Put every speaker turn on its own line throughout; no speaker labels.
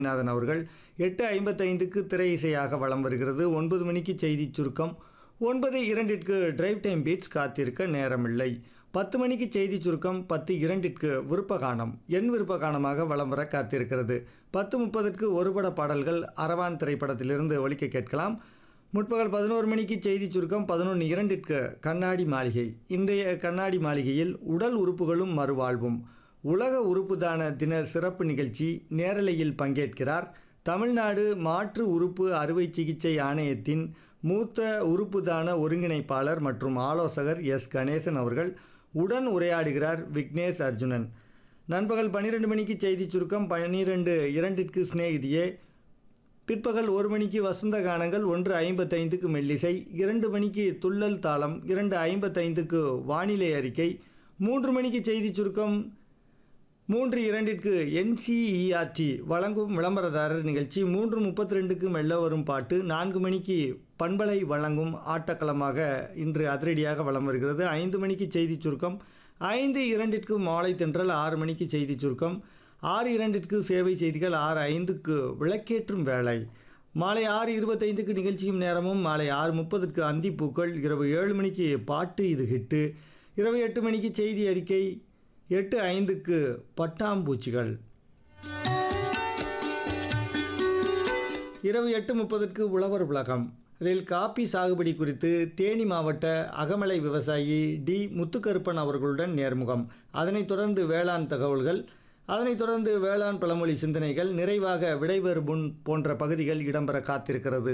நாதன் அவர்கள் எட்டு ஐம்பத்தைந்துக்கு திரை இசையாக வலம் வருகிறது ஒன்பது மணிக்கு செய்தி சுருக்கம் ஒன்பது இரண்டிற்கு டிரைவ் டைம் பீட்ஸ் காத்திருக்க நேரமில்லை பத்து மணிக்கு செய்தி சுருக்கம் பத்து இரண்டிற்கு விருப்பகானம் என் விருப்பகானமாக வலம் வர காத்திருக்கிறது பத்து முப்பதுக்கு ஒருபட பாடல்கள் அரவான் திரைப்படத்திலிருந்து ஒலிக்க கேட்கலாம் முற்பகல் பதினோரு மணிக்கு செய்தி சுருக்கம் பதினொன்று இரண்டிற்கு கண்ணாடி மாளிகை இன்றைய கண்ணாடி மாளிகையில் உடல் உறுப்புகளும் மறுவாழ்வும் உலக உறுப்பு தான தின சிறப்பு நிகழ்ச்சி நேரலையில் பங்கேற்கிறார் தமிழ்நாடு மாற்று உறுப்பு அறுவை சிகிச்சை ஆணையத்தின் மூத்த உறுப்பு தான ஒருங்கிணைப்பாளர் மற்றும் ஆலோசகர் எஸ் கணேசன் அவர்கள் உடன் உரையாடுகிறார் விக்னேஷ் அர்ஜுனன் நண்பகல் பன்னிரெண்டு மணிக்கு செய்தி சுருக்கம் பன்னிரெண்டு இரண்டிற்கு சிநேகிதியே பிற்பகல் ஒரு மணிக்கு வசந்த கானங்கள் ஒன்று ஐம்பத்தைந்துக்கு மெல்லிசை இரண்டு மணிக்கு துள்ளல் தாளம் இரண்டு ஐம்பத்தைந்துக்கு வானிலை அறிக்கை மூன்று மணிக்கு செய்தி சுருக்கம் மூன்று இரண்டிற்கு என்சிஇஆர்டி வழங்கும் விளம்பரதாரர் நிகழ்ச்சி மூன்று முப்பத்தி ரெண்டுக்கு மெல்ல வரும் பாட்டு நான்கு மணிக்கு பண்பலை வழங்கும் ஆட்டக்களமாக இன்று அதிரடியாக வலம் வருகிறது ஐந்து மணிக்கு செய்தி சுருக்கம் ஐந்து இரண்டிற்கு மாலை தென்றல் ஆறு மணிக்கு செய்தி சுருக்கம் ஆறு இரண்டிற்கு சேவை செய்திகள் ஆறு ஐந்துக்கு விளக்கேற்றும் வேலை மாலை ஆறு இருபத்தைந்துக்கு நிகழ்ச்சியும் நேரமும் மாலை ஆறு முப்பதுக்கு அந்திப்பூக்கள் இரவு ஏழு மணிக்கு பாட்டு இது ஹிட்டு இரவு எட்டு மணிக்கு செய்தி அறிக்கை எட்டு ஐந்துக்கு பட்டாம்பூச்சிகள் இரவு எட்டு முப்பதுக்கு உழவர் உலகம் இதில் காப்பி சாகுபடி குறித்து தேனி மாவட்ட அகமலை விவசாயி டி முத்துக்கருப்பன் அவர்களுடன் நேர்முகம் அதனைத் தொடர்ந்து வேளாண் தகவல்கள் அதனைத் தொடர்ந்து வேளாண் பழமொழி சிந்தனைகள் நிறைவாக விடைபெறு முன் போன்ற பகுதிகள் இடம்பெற காத்திருக்கிறது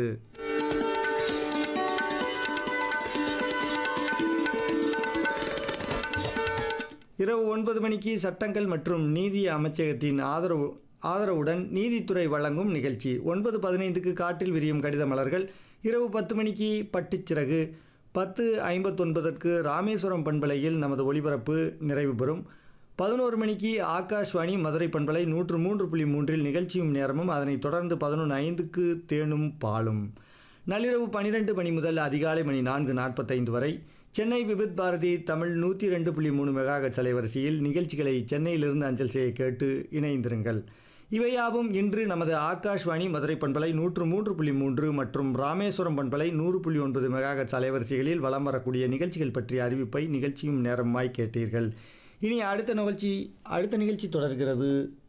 இரவு ஒன்பது மணிக்கு சட்டங்கள் மற்றும் நீதி அமைச்சகத்தின் ஆதரவு ஆதரவுடன் நீதித்துறை வழங்கும் நிகழ்ச்சி ஒன்பது பதினைந்துக்கு காட்டில் விரியும் கடித மலர்கள் இரவு பத்து மணிக்கு பட்டுச்சிறகு பத்து ஐம்பத்தொன்பதற்கு ராமேஸ்வரம் பண்பலையில் நமது ஒளிபரப்பு நிறைவு பெறும் பதினோரு மணிக்கு ஆகாஷ்வாணி மதுரை பண்பலை நூற்று மூன்று புள்ளி மூன்றில் நிகழ்ச்சியும் நேரமும் அதனைத் தொடர்ந்து பதினொன்று ஐந்துக்கு தேனும் பாலும் நள்ளிரவு பன்னிரெண்டு மணி முதல் அதிகாலை மணி நான்கு நாற்பத்தைந்து வரை சென்னை விபித் பாரதி தமிழ் நூற்றி ரெண்டு புள்ளி மூணு மெகாஹெட்ஸ் அலைவரிசையில் நிகழ்ச்சிகளை சென்னையிலிருந்து அஞ்சல் செய்ய கேட்டு இணைந்திருங்கள் இவையாவும் இன்று நமது ஆகாஷ்வாணி மதுரை பண்பலை நூற்று மூன்று புள்ளி மூன்று மற்றும் ராமேஸ்வரம் பண்பலை நூறு புள்ளி ஒன்பது மெகாஹெட்ஸ் அலைவரிசைகளில் வலம் வரக்கூடிய நிகழ்ச்சிகள் பற்றிய அறிவிப்பை நிகழ்ச்சியும் நேரமாய் கேட்டீர்கள் இனி அடுத்த நிகழ்ச்சி அடுத்த நிகழ்ச்சி தொடர்கிறது